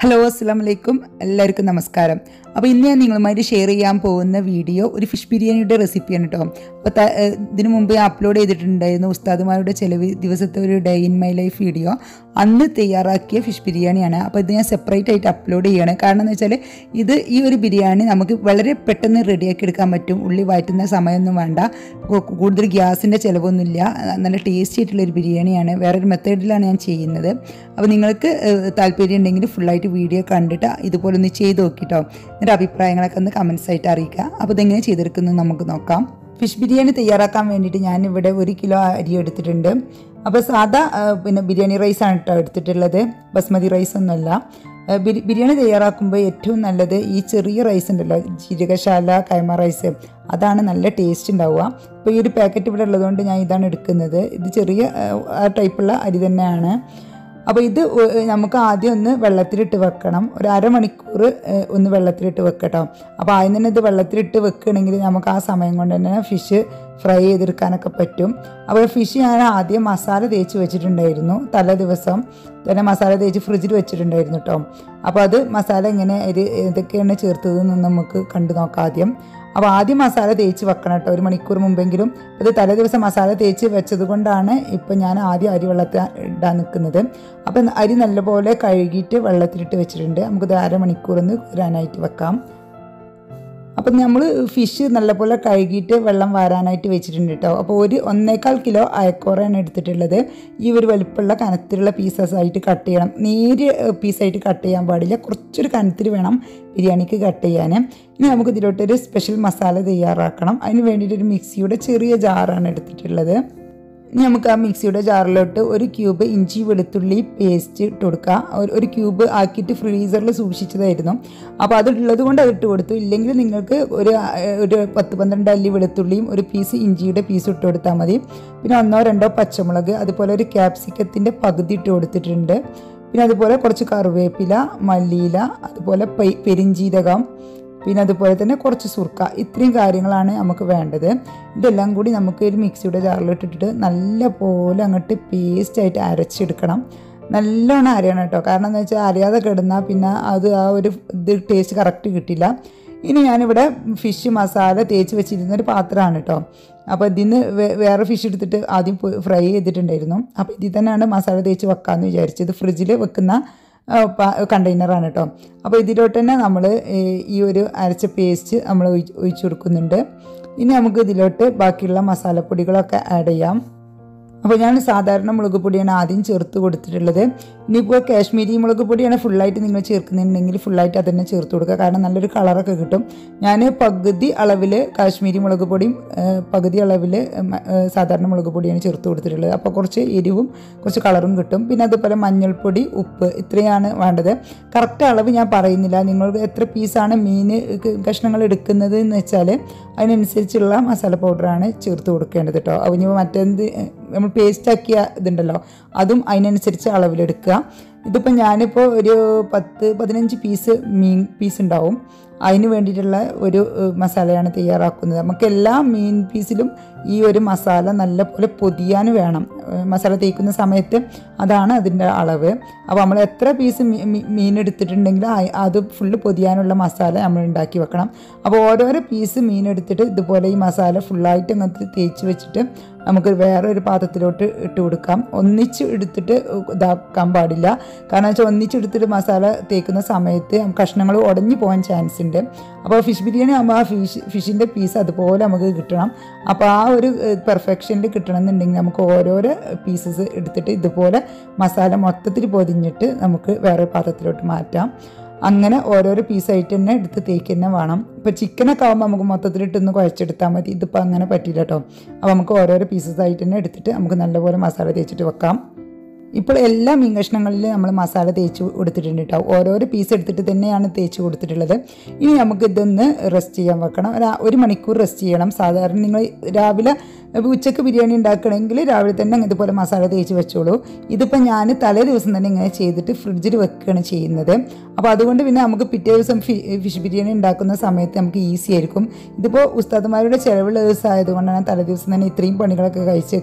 hello അസ്സാം വലൈക്കും എല്ലാവർക്കും നമസ്കാരം അപ്പോൾ ഇന്ന് ഞാൻ നിങ്ങളുമായിട്ട് ഷെയർ ചെയ്യാൻ പോകുന്ന വീഡിയോ ഒരു ഫിഷ് ബിരിയാണിയുടെ റെസിപ്പിയാണ് കേട്ടോ അപ്പോൾ ത- ഏഹ് ഇതിനു മുമ്പ് ഞാൻ അപ്ലോഡ് ചെയ്തിട്ടുണ്ടായിരുന്നു ഉസ്താദുമാരുടെ ചിലവ് ദിവസത്തെ ഒരു day in my life video അന്ന് തയ്യാറാക്കിയ ഫിഷ് ബിരിയാണിയാണ് അപ്പോൾ ഇത് ഞാൻ സെപ്പറേറ്റ് ആയിട്ട് അപ്ലോഡ് ചെയ്യണം കാരണം എന്ന് വെച്ചാൽ ഇത് ഈ ഒരു ബിരിയാണി നമുക്ക് വളരെ പെട്ടെന്ന് റെഡിയാക്കി എടുക്കാൻ പറ്റും ഉള്ളി വഴറ്റുന്ന സമയമൊന്നും വേണ്ട കു- കൂടുതൽ ഗ്യാസിൻ്റെ ചിലവൊന്നുമില്ല നല്ല ടേസ്റ്റി ആയിട്ടുള്ള ഒരു ബിരിയാണിയാണ് വേറൊരു മെത്തേഡിലാണ് ഞാൻ ചെയ്യുന്നത് അപ്പോൾ നിങ്ങൾക്ക് ഏഹ്, താല്പര്യം ഉണ്ടെങ്കിൽ ഫുള്ളായിട്ട് വീഡിയോ കണ്ടിട്ട് ഇതുപോലെ ഒന്ന് ചെയ്ത് നോക്കിട്ടോ എന്നിട്ട് അഭിപ്രായങ്ങളൊക്കെ ഒന്ന് കമൻസ് ആയിട്ട് അറിയിക്കുക അപ്പോൾ ഇതെങ്ങനെ ചെയ്തെടുക്കുന്നത് നമുക്ക് നോക്കാം ഫിഷ് ബിരിയാണി തയ്യാറാക്കാൻ വേണ്ടിയിട്ട് ഞാൻ ഇവിടെ ഒരു കിലോ അരി എടുത്തിട്ടുണ്ട് അപ്പോൾ സാധാ ആ, പിന്നെ ബിരിയാണി റൈസാണ് കേട്ടോ എടുത്തിട്ടുള്ളത് ബസ്മതി റൈസ് ഒന്നുമല്ല ആ, ബിരി- ബിരിയാണി തയ്യാറാക്കുമ്പോൾ ഏറ്റവും നല്ലത് ഈ ചെറിയ റൈസ് ഉണ്ടല്ലോ ജീരകശാല കൈമ റൈസ് അതാണ് നല്ല ടേസ്റ്റ് ഉണ്ടാവുക ഇപ്പോൾ ഈ ഒരു പാക്കറ്റ് ഇവിടെ ഉള്ളതുകൊണ്ട് ഞാൻ ഇതാണ് എടുക്കുന്നത് ഇത് ചെറിയ ആ, ആ ടൈപ്പുള്ള അരി തന്നെയാണ് അപ്പോൾ ഇത് ഒ- നമുക്ക് ആദ്യം ഒന്ന് വെള്ളത്തിലിട്ട് വെക്കണം ഒരു അരമണിക്കൂർ ഏഹ്, ഒന്ന് വെള്ളത്തിലിട്ട് വെക്കട്ടോ അപ്പോൾ ആദ്യം തന്നെ ഇത് വെള്ളത്തിലിട്ട് വെക്കുകയാണെങ്കിൽ നമുക്ക് ആ സമയം കൊണ്ട് തന്നെ ഫിഷ് ഫ്രൈ ചെയ്തെടുക്കാനൊക്കെ പറ്റും അപ്പോൾ ഫിഷ് ഞാൻ ആദ്യം മസാല തേച്ച് വെച്ചിട്ടുണ്ടായിരുന്നു തലേ ദിവസം തന്നെ മസാല തേച്ച് ഫ്രിഡ്ജിൽ വെച്ചിട്ടുണ്ടായിരുന്നു കേട്ടോ അപ്പോൾ അത് മസാല എങ്ങനെ ഇത് ഏതൊക്കെയാണ് ചേർത്തതെന്ന് നമുക്ക് കണ്ടു നോക്കാം ആദ്യം അപ്പോൾ ആദ്യം മസാല തേച്ച് വെക്കണം കേട്ടോ ഒരു മണിക്കൂർ മുമ്പെങ്കിലും ഇത് തലേ ദിവസം മസാല തേച്ച് വെച്ചത് കൊണ്ടാണ് ഇപ്പം ഞാൻ ആദ്യം അരി വെള്ളത്തിൽ ഇടാൻ നിൽക്കുന്നത് അപ്പം അരി നല്ലപോലെ കഴുകിയിട്ട് വെള്ളത്തിലിട്ട് വെച്ചിട്ടുണ്ട് നമുക്കിത് അരമണിക്കൂർ ഒന്ന് കുതിരാനായിട്ട് വെക്കാം അപ്പം നമ്മൾ ഫിഷ് നല്ലപോലെ കഴുകിയിട്ട് വെള്ളം വാരാനായിട്ട് വെച്ചിട്ടുണ്ട് കേട്ടോ അപ്പോൾ ഒരു ഒന്നേകാൽ കിലോ അയക്കോറയാണ് എടുത്തിട്ടുള്ളത് ഈ ഒരു വലിപ്പമുള്ള കനത്തിലുള്ള പീസസ് ആയിട്ട് കട്ട് ചെയ്യണം നേരിയ പീസായിട്ട് കട്ട് ചെയ്യാൻ പാടില്ല കുറച്ചൊരു കനത്തിൽ വേണം ബിരിയാണിക്ക് കട്ട് ചെയ്യാൻ ഇനി നമുക്ക് ഇതിലോട്ടൊരു സ്പെഷ്യൽ മസാല തയ്യാറാക്കണം അതിന് വേണ്ടിയിട്ട് ഒരു മിക്സിയുടെ ചെറിയ ജാറാണ് എടുത്തിട്ടുള്ളത് ഇനി നമുക്ക് ആ മിക്സിയുടെ ജാറിലോട്ട് ഒരു ക്യൂബ് ഇഞ്ചി വെളുത്തുള്ളി പേസ്റ്റ് ഇട്ട് കൊടുക്കുക ഒരു ഒരു ക്യൂബ് ആക്കിയിട്ട് ഫ്രീസറിൽ സൂക്ഷിച്ചതായിരുന്നു അപ്പോൾ അത് ഉള്ളത് കൊണ്ട് അത് ഇട്ട് കൊടുത്തു ഇല്ലെങ്കിൽ നിങ്ങൾക്ക് ഒരു ആ, ഒരു പത്ത് പന്ത്രണ്ട് അല്ലി വെളുത്തുള്ളിയും ഒരു പീസ് ഇഞ്ചിയുടെ പീസ് ഇട്ട് കൊടുത്താൽ മതി പിന്നെ ഒന്നോ രണ്ടോ പച്ചമുളക് അതുപോലെ ഒരു ക്യാപ്സിക്കത്തിൻ്റെ പകുതി ഇട്ട് കൊടുത്തിട്ടുണ്ട് പിന്നെ അതുപോലെ കുറച്ച് കറിവേപ്പില മല്ലിയില അതുപോലെ പെ- പെരിഞ്ജീരകം പിന്നെ അതുപോലെ തന്നെ കുറച്ച് സുർക്ക ഇത്രയും കാര്യങ്ങളാണ് നമുക്ക് വേണ്ടത് ഇതെല്ലാം കൂടി നമുക്ക് ഒരു മിക്സിയുടെ ജാറിലിട്ടിട്ട് നല്ല പോലെ അങ്ങോട്ട് പേസ്റ്റായിട്ട് അരച്ചെടുക്കണം നല്ലോണം അരയണം കേട്ടോ കാരണം എന്ന് വെച്ചാൽ അരയാതെ കിടന്നാൽ പിന്നെ അത് ആ ഒരു ഇത് ടേസ്റ്റ് കറക്റ്റ് കിട്ടില്ല ഇനി ഞാനിവിടെ ഫിഷ് മസാല തേച്ച് വെച്ചിരുന്ന ഒരു പാത്രമാണ് കേട്ടോ അപ്പോൾ ഇതിന്ന് വേ- വേറെ ഫിഷ് എടുത്തിട്ട് ആദ്യം ഫ്രൈ ചെയ്തിട്ടുണ്ടായിരുന്നു അപ്പോൾ ഇതിൽ തന്നെയാണ് മസാല തേച്ച് വെക്കാമെന്ന് വിചാരിച്ചത് ഫ്രിഡ്ജിൽ വെക്കുന്ന കണ്ടെയ്നറാണ് കേട്ടോ അപ്പോൾ ഇതിലോട്ട് തന്നെ നമ്മൾ ഈ ഒരു അരച്ച പേസ്റ്റ് നമ്മൾ ഒഴിച്ച് ഒഴിച്ചു കൊടുക്കുന്നുണ്ട് ഇനി നമുക്ക് ഇതിലോട്ട് ബാക്കിയുള്ള മസാലപ്പൊടികളൊക്കെ ആഡ് ചെയ്യാം അപ്പോൾ ഞാൻ സാധാരണ മുളക് പൊടിയാണ് ആദ്യം ചേർത്ത് കൊടുത്തിട്ടുള്ളത് ഇനിയിപ്പോൾ കാശ്മീരി മുളക് പൊടിയാണ് ഫുള്ളായിട്ട് നിങ്ങൾ ചേർക്കുന്നുണ്ടെങ്കിൽ ഫുള്ളായിട്ട് അത് തന്നെ ചേർത്ത് കൊടുക്കുക കാരണം നല്ലൊരു കളറൊക്കെ കിട്ടും ഞാൻ പകുതി അളവിൽ കാശ്മീരി മുളക് പൊടിയും ആ, പകുതി അളവിൽ സാധാരണ മുളക് പൊടിയാണ് ചേർത്ത് കൊടുത്തിട്ടുള്ളത് അപ്പോൾ കുറച്ച് എരിവും കുറച്ച് കളറും കിട്ടും പിന്നെ അതുപോലെ മഞ്ഞൾപ്പൊടി ഉപ്പ് ഇത്രയാണ് വേണ്ടത് കറക്റ്റ് അളവ് ഞാൻ പറയുന്നില്ല നിങ്ങൾ എത്ര പീസാണ് മീൻ കഷ്ണങ്ങൾ എടുക്കുന്നത് എന്ന് വെച്ചാൽ അതിനനുസരിച്ചുള്ള മസാല പൗഡറാണ് ചേർത്ത് കൊടുക്കേണ്ടത് കേട്ടോ അപ്പോൾ ഇനി മറ്റെന്ത് നമ്മൾ പേസ്റ്റ് ആക്കിയ ഇതുണ്ടല്ലോ അതും അതിനനുസരിച്ച് അളവിലെടുക്കുക ഇതിപ്പോൾ ഞാനിപ്പോൾ ഒരു പത്ത് പതിനഞ്ച് പീസ് മീൻ പീസ് ഉണ്ടാവും അതിന് വേണ്ടിയിട്ടുള്ള ഒരു ഏഹ്, മസാലയാണ് തയ്യാറാക്കുന്നത് നമുക്ക് എല്ലാ മീൻ പീസിലും ഈ ഒരു മസാല നല്ലപോലെ പൊതിയാൻ വേണം ഏഹ്, മസാല തേക്കുന്ന സമയത്ത് അതാണ് അതിൻ്റെ അളവ് അപ്പോൾ നമ്മൾ എത്ര പീസ് മീ- മീ- മീൻ എടുത്തിട്ടുണ്ടെങ്കിൽ ആ- അത് ഫുള്ള് പൊതിയാനുള്ള മസാല നമ്മൾ ഉണ്ടാക്കി വെക്കണം അപ്പോൾ ഓരോരോ പീസ് മീൻ എടുത്തിട്ട് ഇതുപോലെ ഈ മസാല ഫുള്ളായിട്ട് അങ്ങനത്തെ തേച്ച് വെച്ചിട്ട് നമുക്ക് വേറെ ഒരു പാത്രത്തിലോട്ട് ഇട്ട് കൊടുക്കാം ഒന്നിച്ച് എടുത്തിട്ട് ഇതാക്കാൻ പാടില്ല കാരണം വെച്ചാൽ ഒന്നിച്ചെടുത്തിട്ട് മസാല തേക്കുന്ന സമയത്ത് കഷ്ണങ്ങൾ ഉടഞ്ഞു പോകാൻ ചാൻസ് ഉണ്ട് അപ്പോൾ ഫിഷ് ബിരിയാണി ആകുമ്പോൾ ആ ഫിഷ് ഫിഷിൻ്റെ പീസ് അതുപോലെ നമുക്ക് കിട്ടണം അപ്പോൾ ആ ഒരു പെർഫെക്ഷനിൽ കിട്ടണം എന്നുണ്ടെങ്കിൽ നമുക്ക് ഓരോരോ പീസസ് എടുത്തിട്ട് ഇതുപോലെ മസാല മൊത്തത്തിൽ പൊതിഞ്ഞിട്ട് നമുക്ക് വേറെ പാത്രത്തിലോട്ട് മാറ്റാം അങ്ങനെ ഓരോരോ പീസായിട്ട് തന്നെ എടുത്ത് തേക്ക് തന്നെ വേണം ഇപ്പോൾ ചിക്കനൊക്കെ ആകുമ്പോൾ നമുക്ക് മൊത്തത്തിലിട്ടൊന്ന് കുഴച്ചെടുത്താൽ മതി ഇതിപ്പോൾ അങ്ങനെ പറ്റില്ല കേട്ടോ അപ്പോൾ നമുക്ക് ഓരോരോ പീസസ് ആയിട്ട് തന്നെ എടുത്തിട്ട് നമുക്ക് നല്ലപോലെ മസാല തേച്ചിട്ട് വെക്കാം ഇപ്പോൾ എല്ലാ മീൻ കഷ്ണങ്ങളിലും നമ്മൾ മസാല തേച്ച് കൊടുത്തിട്ടുണ്ട് കേട്ടോ ഓരോരോ പീസ് എടുത്തിട്ട് തന്നെയാണ് തേച്ച് കൊടുത്തിട്ടുള്ളത് ഇനി നമുക്ക് ഇതൊന്ന് റെസ്റ്റ് ചെയ്യാൻ വെക്കണം ഒരു ഒരു മണിക്കൂർ റെസ്റ്റ് ചെയ്യണം സാധാരണ നിങ്ങൾ രാവിലെ ഇപ്പോൾ ഉച്ചക്ക് ബിരിയാണി ഉണ്ടാക്കണമെങ്കിൽ രാവിലെ തന്നെ ഇതുപോലെ മസാല തേച്ച് വെച്ചോളൂ ഇതിപ്പോൾ ഞാൻ തലേ ദിവസം തന്നെ ഇങ്ങനെ ചെയ്തിട്ട് ഫ്രിഡ്ജിൽ വെക്കുകയാണ് ചെയ്യുന്നത് അപ്പോൾ അതുകൊണ്ട് പിന്നെ നമുക്ക് പിറ്റേ ദിവസം ഫി ഫിഷ് ബിരിയാണി ഉണ്ടാക്കുന്ന സമയത്ത് നമുക്ക് ഈസി ആയിരിക്കും ഇതിപ്പോൾ ഉസ്താദുമാരുടെ ചിലവുള്ള ദിവസം ആയതുകൊണ്ടാണ് തലേ ദിവസം തന്നെ ഇത്രയും പണികളൊക്കെ കഴിച്ച് വെക്കുന്ന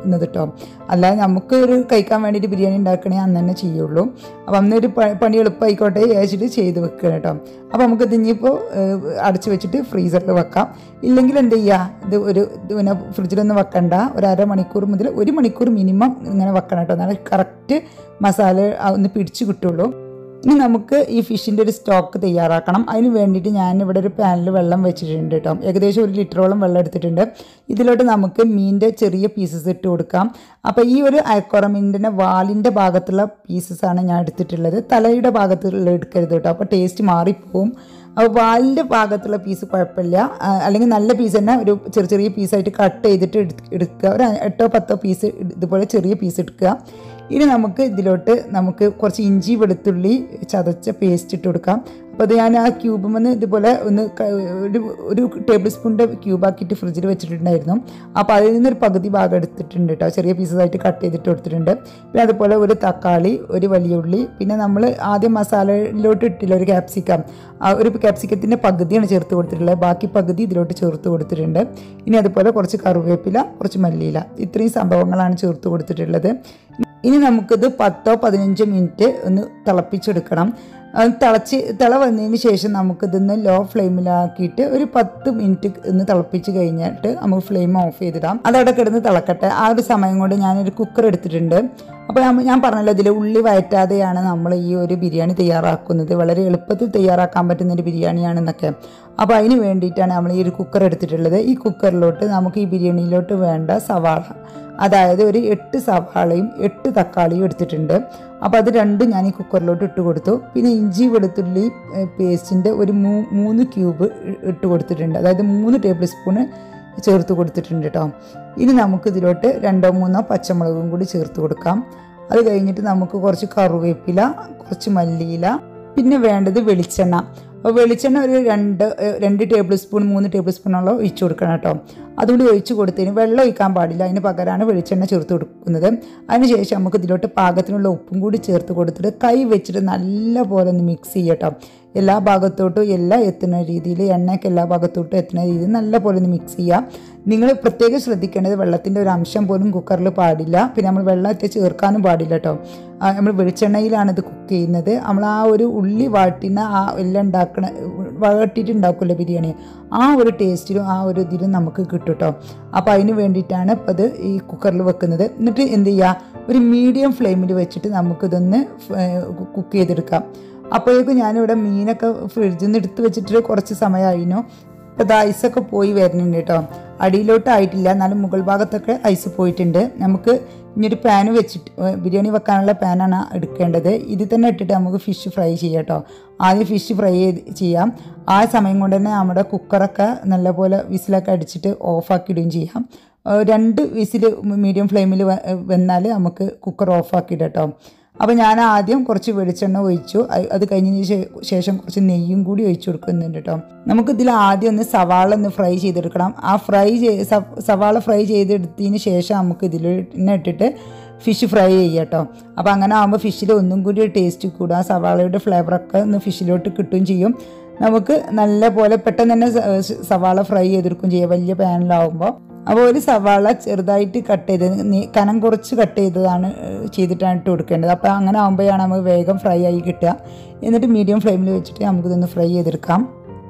ഉണ്ടാക്കുന്നത് കേട്ടോ അല്ലാതെ നമുക്ക് ഒരു കഴിക്കാൻ വേണ്ടിയിട്ട് ബിരിയാണി ഉണ്ടാക്കണേ അന്ന് തന്നെ ചെയ്യുള്ളൂ അപ്പം അന്നൊരു പ- പണി എളുപ്പമായിക്കോട്ടെ വിചാരിച്ചിട്ട് ചെയ്ത് വെക്കണം കേട്ടോ അപ്പോൾ നമുക്ക് ഇതിനിപ്പോൾ അടച്ചു വെച്ചിട്ട് ഫ്രീസറിൽ വെക്കാം ഇല്ലെങ്കിൽ എന്ത് ചെയ്യുക ഇത് ഒരു ഇത് പിന്നെ ഫ്രിഡ്ജിലൊന്നും വെക്കണ്ട ഒരു അരമണിക്കൂർ മുതൽ ഒരു മണിക്കൂർ മിനിമം ഇങ്ങനെ വെക്കണം കേട്ടോ എന്നാലും കറക്റ്റ് മസാല ആ ഒന്ന് പിടിച്ച് കിട്ടുള്ളൂ ഇനി നമുക്ക് ഈ ഫിഷിൻ്റെ ഒരു സ്റ്റോക്ക് തയ്യാറാക്കണം അതിന് വേണ്ടിയിട്ട് ഞാൻ ഇവിടെ ഒരു പാനിൽ വെള്ളം വെച്ചിട്ടുണ്ട് കേട്ടോ ഏകദേശം ഒരു ലിറ്ററോളം വെള്ളം എടുത്തിട്ടുണ്ട് ഇതിലോട്ട് നമുക്ക് മീനിൻ്റെ ചെറിയ പീസസ് ഇട്ട് കൊടുക്കാം അപ്പോൾ ഈ ഒരു അയക്കുറമീനിൻ്റെ വാലിൻ്റെ ഭാഗത്തുള്ള പീസസ് ആണ് ഞാൻ എടുത്തിട്ടുള്ളത് തലയുടെ ഭാഗത്തുള്ള എടുക്കരുത് കേട്ടോ അപ്പോൾ ടേസ്റ്റ് മാറിപ്പോവും അപ്പോൾ വാലിൻ്റെ ഭാഗത്തുള്ള പീസ് കുഴപ്പമില്ല ആ, അല്ലെങ്കിൽ നല്ല പീസ് തന്നെ ഒരു ചെറിയ ചെറിയ പീസായിട്ട് കട്ട് ചെയ്തിട്ട് എടു- എടുക്കുക ഒരു എട്ടോ പത്തോ പീസ് ഇതുപോലെ ചെറിയ പീസ് എടുക്കുക ഇനി നമുക്ക് ഇതിലോട്ട് നമുക്ക് കുറച്ച് ഇഞ്ചി വെളുത്തുള്ളി ചതച്ച പേസ്റ്റ് ഇട്ട് കൊടുക്കാം അപ്പോൾ അത് ഞാൻ ആ ക്യൂബിൽ നിന്ന് ഇതുപോലെ ഒന്ന് ക- ഒരു ഒരു ടേബിൾ സ്പൂണിൻ്റെ ക്യൂബാക്കിയിട്ട് ഫ്രിഡ്ജിൽ വെച്ചിട്ടുണ്ടായിരുന്നു അപ്പോൾ അതിൽ നിന്നൊരു പകുതി ഭാഗം എടുത്തിട്ടുണ്ട് കേട്ടോ ചെറിയ പീസസായിട്ട് കട്ട് ചെയ്തിട്ട് കൊടുത്തിട്ടുണ്ട് പിന്നെ അതുപോലെ ഒരു തക്കാളി ഒരു വലിയ ഉള്ളി പിന്നെ നമ്മൾ ആദ്യം മസാലയിലോട്ട് ഇട്ടില്ല ഒരു ക്യാപ്സിക്കം ആ ഒരു ക്യാപ്സിക്കത്തിൻ്റെ പകുതിയാണ് ചേർത്ത് കൊടുത്തിട്ടുള്ളത് ബാക്കി പകുതി ഇതിലോട്ട് ചേർത്ത് കൊടുത്തിട്ടുണ്ട് ഇനി അതുപോലെ കുറച്ച് കറിവേപ്പില കുറച്ച് മല്ലിയില ഇത്രയും സംഭവങ്ങളാണ് ചേർത്ത് കൊടുത്തിട്ടുള്ളത് ഇനി നമുക്കിത് പത്തോ പതിനഞ്ചോ മിനിറ്റ് ഒന്ന് തിളപ്പിച്ചെടുക്കണം അത് തിളച്ച് തിള വന്നതിന് ശേഷം നമുക്കിതൊന്ന് ലോ ഫ്ലെയിമിലാക്കിയിട്ട് ഒരു പത്ത് മിനിറ്റ് ഒന്ന് തിളപ്പിച്ച് കഴിഞ്ഞിട്ട് നമുക്ക് ഫ്ലെയിം ഓഫ് ചെയ്തിടാം അതവിടെ കിടന്ന് തിളക്കട്ടെ ആ ഒരു സമയം കൊണ്ട് ഞാനൊരു കുക്കർ എടുത്തിട്ടുണ്ട് അപ്പോൾ ഞാൻ- ഞാൻ പറഞ്ഞല്ലോ ഇതിൽ ഉള്ളി വയറ്റാതെയാണ് നമ്മൾ ഈ ഒരു ബിരിയാണി തയ്യാറാക്കുന്നത് വളരെ എളുപ്പത്തിൽ തയ്യാറാക്കാൻ പറ്റുന്ന ഒരു ബിരിയാണിയാണെന്നൊക്കെ അപ്പോൾ അതിന് വേണ്ടിയിട്ടാണ് നമ്മൾ ഈ ഒരു കുക്കർ എടുത്തിട്ടുള്ളത് ഈ കുക്കറിലോട്ട് നമുക്ക് ഈ ബിരിയാണിയിലോട്ട് വേണ്ട സവാള അതായത് ഒരു എട്ട് സവാളയും എട്ട് തക്കാളിയും എടുത്തിട്ടുണ്ട് അപ്പോൾ അത് രണ്ടും ഞാൻ ഈ കുക്കറിലോട്ട് ഇട്ട് കൊടുത്തു പിന്നെ ഇഞ്ചി വെളുത്തുള്ളി പേസ്റ്റിൻ്റെ ഒരു മൂ മൂന്ന് ക്യൂബ് ഇ- ഇട്ട് കൊടുത്തിട്ടുണ്ട് അതായത് മൂന്ന് ടേബിൾ സ്പൂണ് ചേർത്ത് കൊടുത്തിട്ടുണ്ട് കേട്ടോ ഇനി നമുക്ക് ഇതിലോട്ട് രണ്ടോ മൂന്നോ പച്ചമുളകും കൂടി ചേർത്ത് കൊടുക്കാം അത് കഴിഞ്ഞിട്ട് നമുക്ക് കുറച്ച് കറിവേപ്പില കുറച്ച് മല്ലിയില പിന്നെ വേണ്ടത് വെളിച്ചെണ്ണ അപ്പോൾ വെളിച്ചെണ്ണ ഒരു രണ്ട് ഏഹ്, രണ്ട് ടേബിൾ സ്പൂൺ മൂന്ന് ടേബിൾ സ്പൂണോളം ഒഴിച്ച് കൊടുക്കണം കേട്ടോ അതുകൊണ്ട് ഒഴിച്ച് കൊടുത്തതിന് വെള്ളം ഒഴിക്കാൻ പാടില്ല അതിന് പകരമാണ് വെളിച്ചെണ്ണ ചേർത്ത് കൊടുക്കുന്നത് അതിനുശേഷം നമുക്ക് ഇതിലോട്ട് പാകത്തിനുള്ള ഉപ്പും കൂടി ചേർത്ത് കൊടുത്തിട്ട് കൈ വെച്ചിട്ട് നല്ല പോലെ ഒന്ന് മിക്സ് ചെയ്യട്ടോ എല്ലാ ഭാഗത്തോട്ടും എല്ലാം എത്തുന്ന രീതിയിൽ എണ്ണയൊക്കെ എല്ലാ ഭാഗത്തോട്ടും എത്തുന്ന രീതിയിൽ നല്ല പോലെ ഒന്ന് മിക്സ് ചെയ്യുക നിങ്ങൾ പ്രത്യേകം ശ്രദ്ധിക്കേണ്ടത് വെള്ളത്തിൻ്റെ ഒരു അംശം പോലും കുക്കറിൽ പാടില്ല പിന്നെ നമ്മൾ വെള്ളത്തെ ചേർക്കാനും പാടില്ല കേട്ടോ ആ, നമ്മൾ വെളിച്ചെണ്ണയിലാണ് ഇത് കുക്ക് ചെയ്യുന്നത് നമ്മൾ ആ ഒരു ഉള്ളി വാട്ടിന ആ എല്ലാം ഉണ്ടാക്കണ വഴട്ടിയിട്ട് ഉണ്ടാക്കുമല്ലോ ബിരിയാണി ആ ഒരു ടേസ്റ്റിലും ആ ഒരു ഇതിലും നമുക്ക് കിട്ടും കേട്ടോ അപ്പോൾ അതിന് വേണ്ടിയിട്ടാണ് ഇപ്പോൾ ഇത് ഈ കുക്കറിൽ വെക്കുന്നത് എന്നിട്ട് എന്ത് ചെയ്യുക ഒരു മീഡിയം ഫ്ലെയിമിൽ വെച്ചിട്ട് നമുക്കിതൊന്ന് കുക്ക് ചെയ്തെടുക്കാം അപ്പോഴേക്കും ഞാനിവിടെ മീനൊക്കെ ഫ്രിഡ്ജിൽ നിന്ന് എടുത്ത് വെച്ചിട്ട് കുറച്ച് സമയമായിരുന്നു ഇപ്പോൾ ഇത് ഐസൊക്കെ പോയി വരുന്നുണ്ട് കേട്ടോ അടിയിലോട്ട് ആയിട്ടില്ല എന്നാലും മുകൾ ഭാഗത്തൊക്കെ ഐസ് പോയിട്ടുണ്ട് നമുക്ക് ഇനിയൊരു പാന് വെച്ചിട്ട് ഏഹ് ബിരിയാണി വെക്കാനുള്ള പാനാണ് എടുക്കേണ്ടത് ഇതിൽ തന്നെ ഇട്ടിട്ട് നമുക്ക് ഫിഷ് ഫ്രൈ ചെയ്യാം കേട്ടോ ആദ്യം ഫിഷ് ഫ്രൈ ചെയ്ത് ചെയ്യാം ആ സമയം കൊണ്ട് തന്നെ നമ്മുടെ കുക്കറൊക്കെ നല്ലപോലെ വിസിലൊക്കെ അടിച്ചിട്ട് ഓഫാക്കിയിടുകയും ചെയ്യാം ഏഹ് രണ്ട് വിസിൽ മീഡിയം ഫ്ലെയിമിൽ വന്നാൽ നമുക്ക് കുക്കർ ഓഫാക്കിയിടാം കേട്ടോ അപ്പോൾ ഞാൻ ആദ്യം കുറച്ച് വെളിച്ചെണ്ണ ഒഴിച്ചു അ- അത് കഴിഞ്ഞതിന് ശേ- ശേഷം കുറച്ച് നെയ്യും കൂടി ഒഴിച്ചു കൊടുക്കുന്നുണ്ട് കേട്ടോ നമുക്കിതിൽ ആദ്യം ഒന്ന് സവാള ഒന്ന് ഫ്രൈ ചെയ്തെടുക്കണം ആ ഫ്രൈ ചെയ്ത് സവാള ഫ്രൈ ചെയ്തെടുത്തതിന് ശേഷം നമുക്ക് ഇതിൽ തന്നെ ഇട്ടിട്ട് ഫിഷ് ഫ്രൈ ചെയ്യാം കേട്ടോ അപ്പോൾ അങ്ങനെ ആകുമ്പോൾ ഫിഷിൽ ഒന്നും കൂടി ടേസ്റ്റ് കൂടും ആ സവാളയുടെ ഫ്ലേവറൊക്കെ ഒന്ന് ഫിഷിലോട്ട് കിട്ടുകയും ചെയ്യും നമുക്ക് നല്ല പോലെ പെട്ടെന്ന് തന്നെ സ- സവാള ഫ്രൈ ചെയ്തെടുക്കുകയും ചെയ്യാം വലിയ പാനിലാവുമ്പോൾ അപ്പോൾ ഒരു സവാള ചെറുതായിട്ട് കട്ട് ചെയ്ത് നീ- കനം കുറച്ച് കട്ട് ചെയ്തതാണ് ഏഹ്, ചെയ്തിട്ടാണ് ഇട്ട് കൊടുക്കേണ്ടത് അപ്പോൾ അങ്ങനെ ആകുമ്പോഴാണ് നമുക്ക് വേഗം ഫ്രൈ ആയി കിട്ടുക എന്നിട്ട് മീഡിയം ഫ്ലെയിമിൽ വെച്ചിട്ട് നമുക്കിതൊന്ന് ഫ്രൈ ചെയ്തെടുക്കാം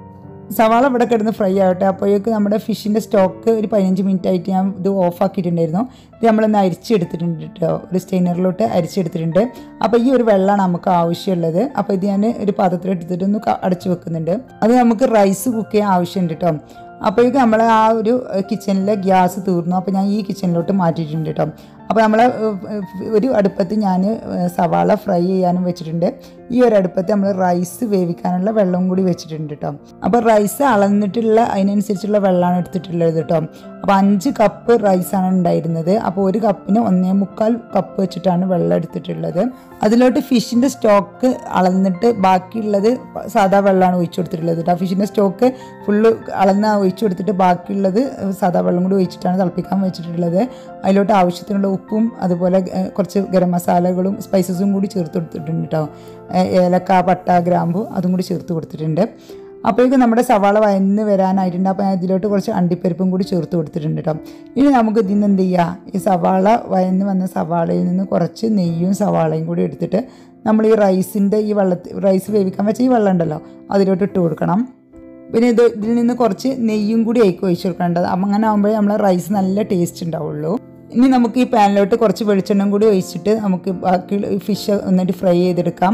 സവാള ഇവിടെ കിടന്ന് ഫ്രൈ ആവട്ടെ അപ്പോഴേക്ക് നമ്മുടെ ഫിഷിൻ്റെ സ്റ്റോക്ക് ഒരു പതിനഞ്ച് മിനിറ്റ് ആയിട്ട് ഞാൻ ഇത് ഓഫ് ആക്കിയിട്ടുണ്ടായിരുന്നു ഇത് നമ്മളൊന്ന് അരിച്ചെടുത്തിട്ടുണ്ട് കേട്ടോ ഒരു സ്റ്റെയിനറിലോട്ട് അരിച്ചെടുത്തിട്ടുണ്ട് അപ്പോൾ ഈ ഒരു വെള്ളമാണ് നമുക്ക് ആവശ്യമുള്ളത് അപ്പോൾ ഇത് ഞാൻ ഒരു പാത്രത്തിലെടുത്തിട്ട് ഒന്ന് ക- അടച്ചു വെക്കുന്നുണ്ട് അത് നമുക്ക് റൈസ് കുക്ക് ചെയ്യാൻ ആവശ്യമുണ്ട് കേട്ടോ അപ്പോഴേക്കും നമ്മൾ ആ ഒരു കിച്ചണിലെ ഗ്യാസ് തീർന്നു അപ്പോൾ ഞാൻ ഈ കിച്ചണിലോട്ട് മാറ്റിയിട്ടുണ്ട് കേട്ടോ അപ്പോൾ നമ്മൾ ഒരു അടുപ്പത്ത് ഞാൻ സവാള ഫ്രൈ ചെയ്യാനും വെച്ചിട്ടുണ്ട് ഈ ഒരു അടുപ്പത്ത് നമ്മൾ റൈസ് വേവിക്കാനുള്ള വെള്ളം കൂടി വെച്ചിട്ടുണ്ട് കേട്ടോ അപ്പോൾ റൈസ് അളന്നിട്ടുള്ള അതിനനുസരിച്ചുള്ള വെള്ളമാണ് എടുത്തിട്ടുള്ളത് കേട്ടോ അപ്പോൾ അഞ്ച് കപ്പ് റൈസാണ് ഉണ്ടായിരുന്നത് അപ്പോൾ ഒരു കപ്പിന് ഒന്നേ മുക്കാൽ കപ്പ് വെച്ചിട്ടാണ് വെള്ളം എടുത്തിട്ടുള്ളത് അതിലോട്ട് ഫിഷിൻ്റെ സ്റ്റോക്ക് അളന്നിട്ട് ബാക്കിയുള്ളത് സാധാ വെള്ളമാണ് ഒഴിച്ചു കൊടുത്തിട്ടുള്ളത് കേട്ടോ ഫിഷിൻ്റെ സ്റ്റോക്ക് ഫുള്ള് അളന്ന് ഒഴിച്ചു കൊടുത്തിട്ട് ബാക്കിയുള്ളത് സാധാ വെള്ളം കൂടി ഒഴിച്ചിട്ടാണ് തിളപ്പിക്കാൻ വെച്ചിട്ടുള്ളത് അതിലോട്ട് ആവശ്യത്തിനുള്ള ഉപ്പും അതുപോലെ ഏഹ്, കുറച്ച് ഗരം മസാലകളും സ്പൈസസും കൂടി ചേർത്ത് കൊടുത്തിട്ടുണ്ട് കേട്ടോ ഏഹ്, ഏലക്ക പട്ട ഗ്രാമ്പു അതും കൂടി ചേർത്ത് കൊടുത്തിട്ടുണ്ട് അപ്പോഴേക്കും നമ്മുടെ സവാള വയന്ന് വരാനായിട്ടുണ്ട് അപ്പോൾ ഞാൻ ഇതിലോട്ട് കുറച്ച് അണ്ടിപ്പരിപ്പും കൂടി ചേർത്ത് കൊടുത്തിട്ടുണ്ട് കേട്ടോ ഇനി നമുക്ക് ഇതിൽ നിന്ന് എന്ത് ചെയ്യുക ഈ സവാള വയന്ന് വന്ന സവാളയിൽ നിന്ന് കുറച്ച് നെയ്യും സവാളയും കൂടി എടുത്തിട്ട് നമ്മൾ ഈ റൈസിൻ്റെ ഈ വെള്ളത്തിൽ റൈസ് വേവിക്കാൻ വെച്ച ഈ വെള്ളം ഉണ്ടല്ലോ അതിലോട്ട് ഇട്ട് കൊടുക്കണം പിന്നെ ഇത് ഇതിൽ നിന്ന് കുറച്ച് നെയ്യും കൂടി ആയിക്കും ഒഴിച്ച് കൊടുക്കേണ്ടത് അപ്പം അങ്ങനെ ആകുമ്പോഴേ നമ്മളെ റൈസ് നല്ല ടേസ്റ്റ് ഉണ്ടാവുള്ളൂ ഇനി നമുക്ക് ഈ പാനിലോട്ട് കുറച്ച് വെളിച്ചെണ്ണം കൂടി ഒഴിച്ചിട്ട് നമുക്ക് ബാക്കി ഫിഷ് ഒന്നിട്ട് ഫ്രൈ ചെയ്തെടുക്കാം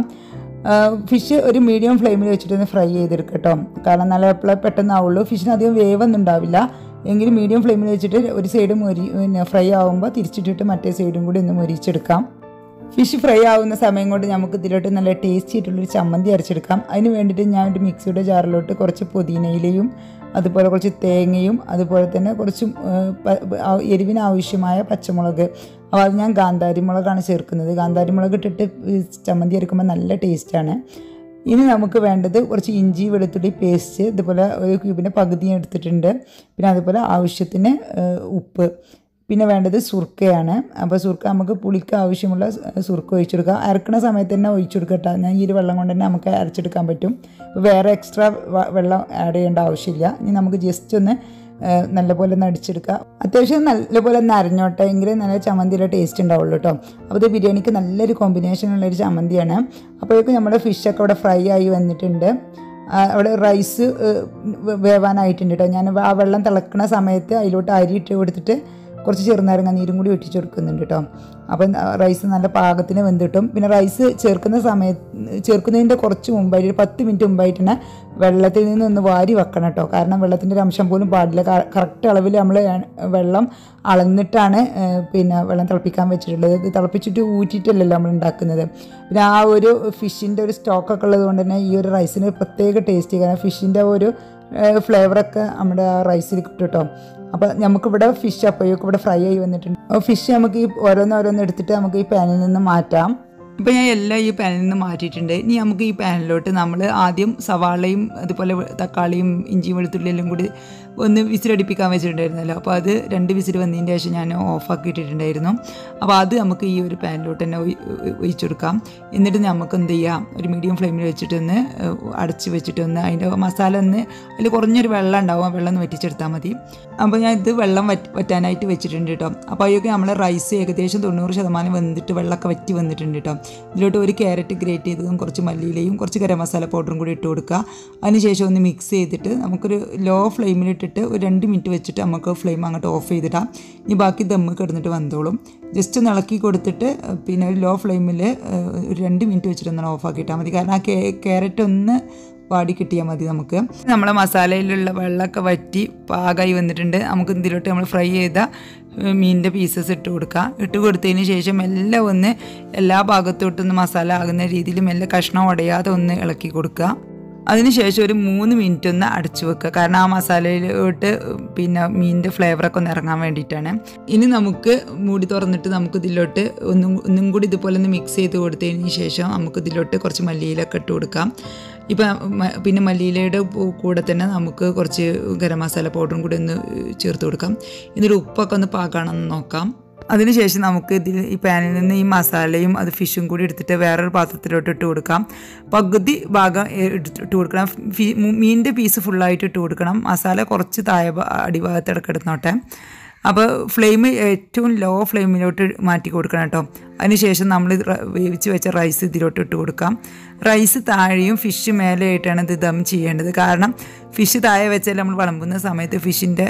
ഫിഷ് ഒരു മീഡിയം ഫ്ലെയിമിൽ വെച്ചിട്ട് ഒന്ന് ഫ്രൈ ചെയ്തെടുക്കുക കേട്ടോ കാരണം നല്ല എപ്പോഴേ പെട്ടെന്ന് ആവുള്ളൂ ഫിഷിന് അധികം വേവൊന്നും ഉണ്ടാവില്ല എങ്കിലും മീഡിയം ഫ്ലെയിമിൽ വെച്ചിട്ട് ഒരു സൈഡ് മൊരി പിന്നെ ഫ്രൈ ആകുമ്പോൾ തിരിച്ചിട്ടിട്ട് മറ്റേ സൈഡും കൂടി ഒന്ന് മൊരിച്ചെടുക്കാം ഫിഷ് ഫ്രൈ ആവുന്ന സമയം കൊണ്ട് നമുക്ക് ഇതിലോട്ട് നല്ല ടേസ്റ്റി ആയിട്ടുള്ളൊരു ചമ്മന്തി അരച്ചെടുക്കാം അതിന് വേണ്ടിയിട്ട് ഞാൻ ഒരു മിക്സിയുടെ ജാറിലോട്ട് കുറച്ച് പുതിനയിലയും അതുപോലെ കുറച്ച് തേങ്ങയും അതുപോലെ തന്നെ കുറച്ച് ഏഹ്, പ- ആ- എരിവിന് ആവശ്യമായ പച്ചമുളക് അപ്പോൾ അത് ഞാൻ കാന്താരി മുളകാണ് ചേർക്കുന്നത് കാന്താരി മുളക് ഇട്ടിട്ട് ഈ ചമ്മന്തി അരക്കുമ്പോൾ നല്ല ടേസ്റ്റാണ് ഇനി നമുക്ക് വേണ്ടത് കുറച്ച് ഇഞ്ചി വെളുത്തുള്ളി പേസ്റ്റ് ഇതുപോലെ ഒരു ക്യൂബിൻ്റെ പകുതി എടുത്തിട്ടുണ്ട് പിന്നെ അതുപോലെ ആവശ്യത്തിന് ഏഹ്, ഉപ്പ് പിന്നെ വേണ്ടത് സുർക്കയാണ് അപ്പോൾ സുർക്ക നമുക്ക് പുളിക്ക് ആവശ്യമുള്ള സു- സുർക്ക ഒഴിച്ചെടുക്കാം അരക്കണ സമയത്ത് തന്നെ ഒഴിച്ചെടുക്കട്ടെ ഞാൻ ഈ ഒരു വെള്ളം കൊണ്ട് തന്നെ നമുക്ക് അരച്ചെടുക്കാൻ പറ്റും അപ്പോൾ വേറെ എക്സ്ട്രാ വെള്ളം ആഡ് ചെയ്യേണ്ട ആവശ്യമില്ല ഇനി നമുക്ക് ജസ്റ്റ് ഒന്ന് ഏഹ്, നല്ലപോലെ ഒന്ന് അടിച്ചെടുക്കുക അത്യാവശ്യം നല്ലപോലെ ഒന്ന് അരഞ്ഞോട്ടെ എങ്കിലേ നല്ല ചമ്മന്തിയുടെ ടേസ്റ്റ് ഉണ്ടാവുള്ളൂ കേട്ടോ അപ്പോൾ ഇത് ബിരിയാണിക്ക് നല്ലൊരു കോമ്പിനേഷൻ ഉള്ളൊരു ചമ്മന്തിയാണ് അപ്പോഴേക്കും നമ്മുടെ ഫിഷൊക്കെ ഇവിടെ ഫ്രൈ ആയി വന്നിട്ടുണ്ട് ആ, അവിടെ റൈസ് ഏഹ്, വേ- വേവാനായിട്ടുണ്ട് കേട്ടോ ഞാൻ ആ വെള്ളം തിളക്കുന്ന സമയത്ത് അതിലോട്ട് അരി ഇട്ട് കൊടുത്തിട്ട് കുറച്ച് ചെറുനാരങ്ങ നീരും കൂടി ഒറ്റിച്ച് കൊടുക്കുന്നുണ്ട് കേട്ടോ അപ്പം റൈസ് നല്ല പാകത്തിന് വെന്ത് കിട്ടും പിന്നെ റൈസ് ചേർക്കുന്ന സമയത്ത് ചേർക്കുന്നതിൻ്റെ കുറച്ച് മുമ്പായിട്ട് ഒരു പത്ത് മിനിറ്റ് മുമ്പായിട്ട് തന്നെ വെള്ളത്തിൽ നിന്ന് ഒന്ന് വാരി വെക്കണം കേട്ടോ കാരണം വെള്ളത്തിൻ്റെ ഒരു അംശം പോലും പാടില്ല കറക്റ്റ് അളവിൽ നമ്മൾ വെള്ളം അളന്നിട്ടാണ് ഏഹ്, പിന്നെ വെള്ളം തിളപ്പിക്കാൻ വെച്ചിട്ടുള്ളത് ഇത് തിളപ്പിച്ചിട്ട് ഊറ്റിയിട്ടല്ലല്ലോ നമ്മൾ ഉണ്ടാക്കുന്നത് പിന്നെ ആ ഒരു ഫിഷിൻ്റെ ഒരു സ്റ്റോക്കൊക്കെ ഉള്ളത് കൊണ്ട് തന്നെ ഈ ഒരു റൈസിന് പ്രത്യേക ടേസ്റ്റ് കാരണം ഫിഷിൻ്റെ ഒരു ഫ്ലേവറൊക്കെ നമ്മുടെ ആ റൈസിൽ കിട്ടും കേട്ടോ അപ്പോൾ നമുക്കിവിടെ ഫിഷ് അപ്പോഴേക്കും ഇവിടെ ഫ്രൈ ആയി വന്നിട്ടുണ്ട് അപ്പോൾ ഫിഷ് നമുക്ക് ഈ ഓരോന്നോരോന്ന് എടുത്തിട്ട് നമുക്ക് ഈ പാനിൽ നിന്ന് മാറ്റാം ഇപ്പോൾ ഞാൻ എല്ലാം ഈ പാനിൽ നിന്ന് മാറ്റിയിട്ടുണ്ട് ഇനി നമുക്ക് ഈ പാനിലോട്ട് നമ്മൾ ആദ്യം സവാളയും അതുപോലെ വെ- തക്കാളിയും ഇഞ്ചിയും വെളുത്തുള്ളി എല്ലാം കൂടി ഒന്ന് വിസിലടിപ്പിക്കാൻ വെച്ചിട്ടുണ്ടായിരുന്നല്ലോ അപ്പോൾ അത് രണ്ട് വിസിൽ വന്നതിന് ശേഷം ഞാൻ ഓഫാക്കി ഇട്ടിട്ടുണ്ടായിരുന്നു അപ്പോൾ അത് നമുക്ക് ഈ ഒരു പാനിലോട്ട് തന്നെ ഒഴി- ഒഴിച്ചു കൊടുക്കാം എന്നിട്ട് നമുക്ക് എന്ത് ചെയ്യാം ഒരു മീഡിയം ഫ്ലെയിമിൽ വെച്ചിട്ട് ഒന്ന് ഏഹ്, അടച്ച് വെച്ചിട്ട് ഒന്ന് അതിൻ്റെ മസാല ഒന്ന് അതിൽ കുറഞ്ഞൊരു വെള്ളം ഉണ്ടാവും ആ വെള്ളം ഒന്ന് വറ്റിച്ചെടുത്താൽ മതി അപ്പോൾ ഞാൻ ഇത് വെള്ളം വറ്റ് വറ്റാനായിട്ട് വെച്ചിട്ടുണ്ട് കേട്ടോ അപ്പോൾ അതൊക്കെ നമ്മൾ റൈസ് ഏകദേശം തൊണ്ണൂറ് ശതമാനം വെന്തിട്ട് വെള്ളമൊക്കെ വറ്റി വന്നിട്ടുണ്ട് കേട്ടോ ഇതിലോട്ട് ഒരു ക്യാരറ്റ് ഗ്രേറ്റ് ചെയ്തതും കുറച്ച് മല്ലിയിലയും കുറച്ച് ഗരം മസാല പൗഡറും കൂടി ഇട്ട് കൊടുക്കുക അതിനുശേഷം ഒന്ന് മിക്സ് ചെയ്തിട്ട് നമുക്കൊരു ലോ ഫ്ലെയിമിലിട്ടിട്ട് ഒരു രണ്ട് മിനിറ്റ് വെച്ചിട്ട് നമുക്ക് ഫ്ലെയിം അങ്ങോട്ട് ഓഫ് ചെയ്തിടാം ഇനി ബാക്കി ദമ്മ് കിടന്നിട്ട് വന്നോളും ജസ്റ്റ് ഒന്ന് ഇളക്കി കൊടുത്തിട്ട് ഏഹ്, പിന്നെ ഒരു ലോ ഫ്ലെയിമിൽ ഒരു രണ്ട് മിനിറ്റ് വെച്ചിട്ട് ഒന്ന് ഓഫ് ആക്കി ഇട്ടാൽ മതി കാരണം ആ ക്യാരറ്റ് ഒന്ന് വാടി കിട്ടിയാൽ മതി നമുക്ക് നമ്മളെ മസാലയിലുള്ള വെള്ളമൊക്കെ വറ്റി പാകമായി വന്നിട്ടുണ്ട് നമുക്ക് ഇതിലോട്ട് നമ്മൾ ഫ്രൈ ചെയ്ത ഏഹ്, മീനിൻ്റെ പീസസ് ഇട്ട് കൊടുക്കുക ഇട്ട് കൊടുത്തതിന് ശേഷം എല്ലാം ഒന്ന് എല്ലാ ഭാഗത്തോട്ടൊന്ന് മസാല ആകുന്ന രീതിയിൽ മെല്ലെ കഷ്ണം ഉടയാതെ ഒന്ന് ഇളക്കി കൊടുക്കുക അതിനുശേഷം ഒരു മൂന്ന് മിനിറ്റ് ഒന്ന് അടച്ചു വെക്കുക കാരണം ആ മസാലയിലോട്ട് പിന്നെ മീനിൻ്റെ ഫ്ലേവറൊക്കെ ഒന്ന് ഇറങ്ങാൻ വേണ്ടിയിട്ടാണ് ഇനി നമുക്ക് മൂടി തുറന്നിട്ട് നമുക്ക് ഇതിലോട്ട് ഒന്നും ഒന്നും കൂടി ഇതുപോലെ ഒന്ന് മിക്സ് ചെയ്ത് കൊടുത്തതിന് ശേഷം നമുക്ക് ഇതിലോട്ട് കുറച്ച് മല്ലിയിലൊക്കെ ഇട്ട് കൊടുക്കാം ഇപ്പം മ- പിന്നെ മല്ലിയിലയുടെ പൂ- കൂടെ തന്നെ നമുക്ക് കുറച്ച് ഗരം മസാല പൗഡറും കൂടി ഒന്ന് ചേർത്ത് കൊടുക്കാം എന്നിട്ട് ഉപ്പൊക്കെ ഒന്ന് പാകാണെന്ന് നോക്കാം അതിനുശേഷം നമുക്ക് ഇതിൽ ഈ പാനിൽ നിന്ന് ഈ മസാലയും അത് ഫിഷും കൂടി എടുത്തിട്ട് വേറൊരു പാത്രത്തിലോട്ട് ഇട്ട് കൊടുക്കാം പകുതി ഭാഗം എ- എടുത്ത് ഇട്ട് കൊടുക്കണം ഫി മീനിൻ്റെ പീസ് ഫുള്ളായിട്ട് ഇട്ട് കൊടുക്കണം മസാല കുറച്ച് താഴെ ഭാ- അടിഭാഗത്ത് ഇടക്കിടുന്നോട്ടെ അപ്പോൾ ഫ്ലെയിം ഏറ്റവും ലോ ഫ്ലെയിമിലോട്ട് മാറ്റി കൊടുക്കണം കേട്ടോ അതിനുശേഷം നമ്മൾ ഇത് റ- വേവിച്ച് വെച്ച റൈസ് ഇതിലോട്ട് ഇട്ട് കൊടുക്കാം റൈസ് താഴെയും ഫിഷ് മേലെയായിട്ടാണ് ഇത് ദം ചെയ്യേണ്ടത് കാരണം ഫിഷ് താഴെ വെച്ചാൽ നമ്മൾ വിളമ്പുന്ന സമയത്ത് ഫിഷിൻ്റെ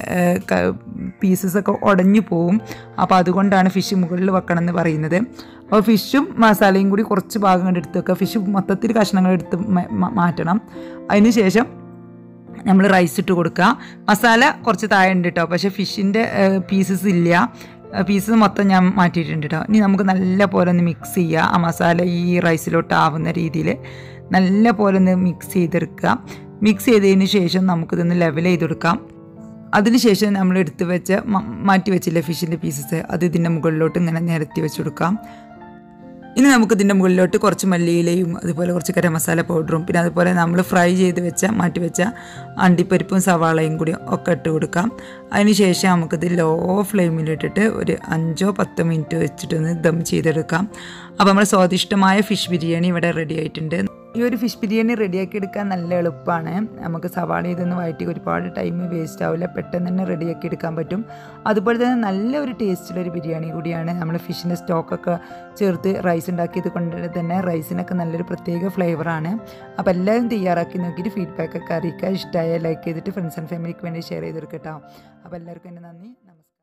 പീസസ് ഒക്കെ ഉടഞ്ഞു പോവും അപ്പോൾ അതുകൊണ്ടാണ് ഫിഷ് മുകളിൽ വെക്കണം എന്ന് പറയുന്നത് അപ്പോൾ ഫിഷും മസാലയും കൂടി കുറച്ച് ഭാഗം കണ്ട് എടുത്ത് വെക്കുക ഫിഷ് മൊത്തത്തിൽ കഷ്ണങ്ങൾ എടുത്ത് മ- മ- മാറ്റണം അതിന് ശേഷം നമ്മൾ റൈസ് ഇട്ട് കൊടുക്കുക മസാല കുറച്ച് താഴെ ഉണ്ട് കേട്ടോ പക്ഷേ ഫിഷിൻ്റെ പീസസ് ഇല്ല പീസസ് മൊത്തം ഞാൻ മാറ്റിയിട്ടുണ്ട് കേട്ടോ ഇനി നമുക്ക് നല്ല പോലെ ഒന്ന് മിക്സ് ചെയ്യുക ആ മസാല ഈ റൈസിലോട്ട് ആവുന്ന രീതിയിൽ നല്ല പോലെ ഒന്ന് മിക്സ് ചെയ്തെടുക്കുക മിക്സ് ചെയ്തതിന് ശേഷം നമുക്കിതൊന്ന് ലെവൽ ചെയ്തെടുക്കാം അതിനുശേഷം നമ്മൾ എടുത്ത് വെച്ച മ- മാറ്റി വെച്ചില്ലേ ഫിഷിൻ്റെ പീസസ് അത് ഇതിൻ്റെ മുകളിലോട്ട് ഇങ്ങനെ നിരത്തി വെച്ച് കൊടുക്കാം ഇനി നമുക്ക് ഇതിൻ്റെ മുകളിലോട്ട് കുറച്ച് മല്ലിയിലയും അതുപോലെ കുറച്ച് ഗരം മസാല പൗഡറും പിന്നെ അതുപോലെ നമ്മൾ ഫ്രൈ ചെയ്ത് വെച്ച മാറ്റി വെച്ച അണ്ടിപ്പരിപ്പും സവാളയും കൂടി ഒക്കെ ഇട്ട് കൊടുക്കാം അതിനുശേഷം നമുക്കിത് ലോ ഫ്ലെയിമിലിട്ടിട്ട് ഒരു അഞ്ചോ പത്തോ മിനിറ്റ് വെച്ചിട്ടൊന്ന് ദം ചെയ്തെടുക്കാം അപ്പോൾ നമ്മുടെ സ്വാദിഷ്ടമായ ഫിഷ് ബിരിയാണി ഇവിടെ റെഡി ആയിട്ടുണ്ട് ഈ ഒരു ഫിഷ് ബിരിയാണി റെഡിയാക്കി എടുക്കാൻ നല്ല എളുപ്പമാണ് നമുക്ക് സവാള ഇതൊന്ന് വഴറ്റി ഒരുപാട് ടൈം വേസ്റ്റ് ആവില്ല പെട്ടെന്ന് തന്നെ റെഡിയാക്കി എടുക്കാൻ പറ്റും അതുപോലെ തന്നെ നല്ല ഒരു ടേസ്റ്റുള്ളൊരു ബിരിയാണി കൂടിയാണ് നമ്മൾ ഫിഷിൻ്റെ സ്റ്റോക്കൊക്കെ ചേർത്ത് റൈസ് ഉണ്ടാക്കിയത് കൊണ്ട് തന്നെ റൈസിനൊക്കെ നല്ലൊരു പ്രത്യേക ഫ്ലേവറാണ് അപ്പോൾ എല്ലാവരും തയ്യാറാക്കി നോക്കിയിട്ട് ഫീഡ്ബാക്കൊക്കെ അറിയിക്കുക ഇഷ്ടമായ ലൈക്ക് ചെയ്തിട്ട് ഫ്രണ്ട്സ് ആൻഡ് ഫാമിലിക്ക് വേണ്ടി ഷെയർ ചെയ്തെടുക്കട്ടോ അപ്പോൾ എല്ലാവർക്കും എൻ്റെ നന്ദി നമസ്കാരം